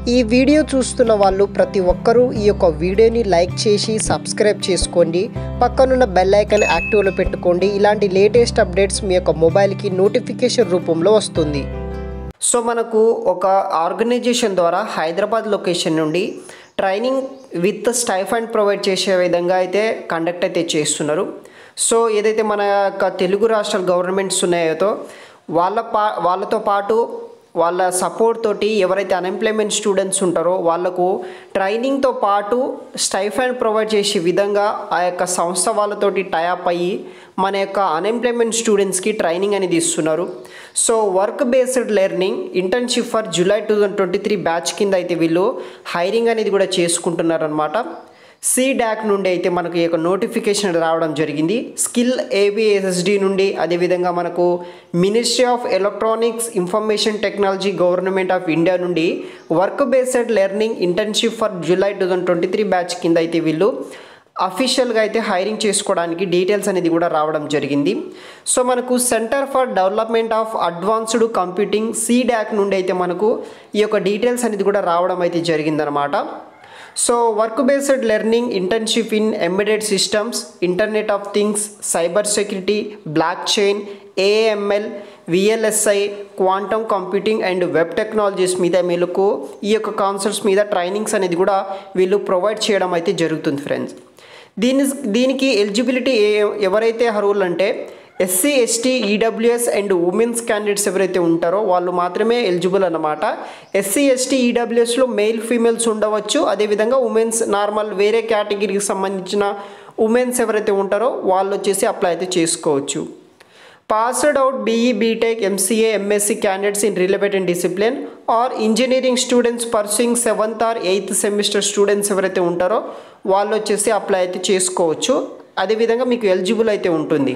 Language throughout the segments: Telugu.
ఈ వీడియో చూస్తున్న వాళ్ళు ప్రతి ఒక్కరూ ఈ యొక్క వీడియోని లైక్ చేసి సబ్స్క్రైబ్ చేసుకోండి పక్కనున్న బెల్ ఐకాన్ యాక్టివ్లో పెట్టుకోండి ఇలాంటి లేటెస్ట్ అప్డేట్స్ మీ యొక్క మొబైల్కి నోటిఫికేషన్ రూపంలో వస్తుంది సో మనకు ఒక ఆర్గనైజేషన్ ద్వారా హైదరాబాద్ లొకేషన్ నుండి ట్రైనింగ్ విత్ స్టైఫండ్ ప్రొవైడ్ చేసే విధంగా అయితే కండక్ట్ అయితే చేస్తున్నారు సో ఏదైతే మన యొక్క తెలుగు రాష్ట్రాల గవర్నమెంట్స్ ఉన్నాయో వాళ్ళ పా వాళ్ళతో పాటు వాళ్ళ సపోర్ట్ తోటి ఎవరైతే అన్ఎంప్లాయ్మెంట్ స్టూడెంట్స్ ఉంటారో వాళ్ళకు ట్రైనింగ్తో పాటు స్టైఫండ్ ప్రొవైడ్ చేసే విధంగా ఆ యొక్క సంస్థ వాళ్ళతోటి టైఅప్ అయ్యి మన యొక్క అన్ఎంప్లాయ్మెంట్ స్టూడెంట్స్కి ట్రైనింగ్ అనేది ఇస్తున్నారు so work based learning internship for July two thousand twenty three batch కింద అయితే వీళ్ళు హైరింగ్ అనేది కూడా చేసుకుంటున్నారు అనమాట సి డాక్ నుండి అయితే మనకు ఈ యొక్క నోటిఫికేషన్ రావడం జరిగింది స్కిల్ ఏబిఎస్ఎస్డి నుండి అదేవిధంగా మనకు ministry of electronics information technology government of India నుండి work based learning internship for July two thousand twenty three batch కింద అయితే వీళ్ళు అఫీషియల్గా అయితే హైరింగ్ చేసుకోవడానికి డీటెయిల్స్ అనేది కూడా రావడం జరిగింది సో మనకు centre for development of advanced computing C DAC నుండి అయితే మనకు ఈ యొక్క డీటెయిల్స్ అనేది కూడా రావడం అయితే జరిగిందనమాట so work based learning internship in embedded systems internet of things cyber security block chain AML VLSI quantum computing and web technologies మీద వీళ్ళకు ఈ యొక్క కాన్సెప్ట్స్ మీద ట్రైనింగ్స్ అనేది కూడా వీళ్ళు ప్రొవైడ్ చేయడం అయితే జరుగుతుంది ఫ్రెండ్స్ దీని దీనికి ఎలిజిబిలిటీ ఎవరైతే అర్హులు అంటే SC ST EWS and women's candidates ఎవరైతే ఉంటారో వాళ్ళు మాత్రమే ఎలిజిబుల్ అనమాట ఎస్సీ ఎస్టీ ఈడబ్ల్యూఎస్లో మెయిల్ ఫీమేల్స్ ఉండవచ్చు అదేవిధంగా ఉమెన్స్ నార్మల్ వేరే కేటగిరీకి సంబంధించిన ఉమెన్స్ ఎవరైతే ఉంటారో వాళ్ళు వచ్చేసి అప్లై అయితే చేసుకోవచ్చు passed out BE BTech MCA MSc candidates in related discipline or engineering students pursuing seventh or eighth semester students ఎవరైతే ఉంటారో వాళ్ళు వచ్చేసి అప్లై అయితే చేసుకోవచ్చు అదేవిధంగా మీకు ఎలిజిబుల్ అయితే ఉంటుంది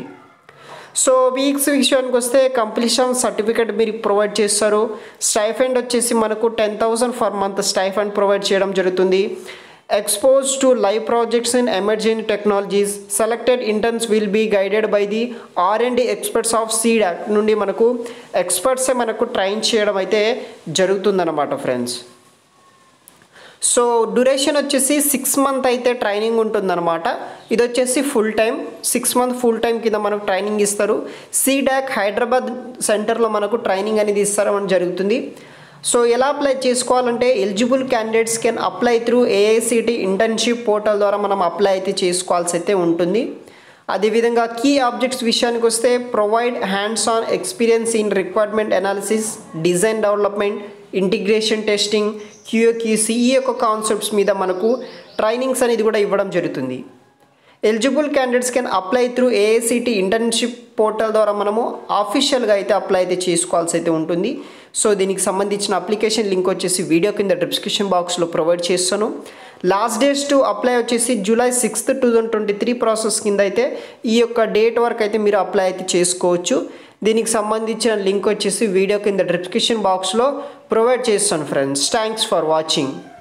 సో వీక్స్ విషయానికి వస్తే కంప్లీషన్ సర్టిఫికేట్ మీరు ప్రొవైడ్ చేస్తారు స్టైఫండ్ వచ్చేసి మనకు ten thousand for month stipend provide చేయడం జరుగుతుంది expose to live projects in emerging technologies selected interns will be guided by the R and experts of seed నుండి మనకు ఎక్స్పర్ట్సే మనకు ట్రైన్ చేయడం అయితే జరుగుతుందన్నమాట ఫ్రెండ్స్ సో డ్యూరేషన్ వచ్చేసి సిక్స్ మంత్ అయితే ట్రైనింగ్ ఉంటుందన్నమాట ఇది వచ్చేసి full time six month full time కింద మనకు ట్రైనింగ్ ఇస్తారు సీడాక్ హైదరాబాద్ సెంటర్లో మనకు ట్రైనింగ్ అనేది ఇస్తారని జరుగుతుంది సో ఎలా అప్లై చేసుకోవాలంటే eligible candidates can apply through AICTE internship portal ద్వారా మనం అప్లై అయితే చేసుకోవాల్సి అయితే ఉంటుంది అదేవిధంగా కీ ఆబ్జెక్ట్స్ విషయానికి వస్తే provide hands on experience in requirement analysis design development integration testing QA QC ఈ యొక్క కాన్సెప్ట్స్ మీద మనకు ట్రైనింగ్స్ అనేది కూడా ఇవ్వడం జరుగుతుంది eligible candidates can apply through AICTE internship portal ద్వారా మనము ఆఫీషియల్గా అయితే అప్లై అయితే చేసుకోవాల్సి అయితే ఉంటుంది సో దీనికి సంబంధించిన అప్లికేషన్ లింక్ వచ్చేసి వీడియో కింద డిస్క్రిప్షన్ బాక్స్లో ప్రొవైడ్ చేస్తాను లాస్ట్ డేస్ టు అప్లై వచ్చేసి July sixth two thousand twenty three process కింద అయితే ఈ యొక్క డేట్ వరకు అయితే మీరు అప్లై అయితే చేసుకోవచ్చు దీనికి సంబంధించిన లింక్ వచ్చేసి వీడియో కింద డిస్క్రిప్షన్ బాక్స్లో ప్రొవైడ్ చేస్తాను ఫ్రెండ్స్ థ్యాంక్స్ ఫర్ వాచింగ్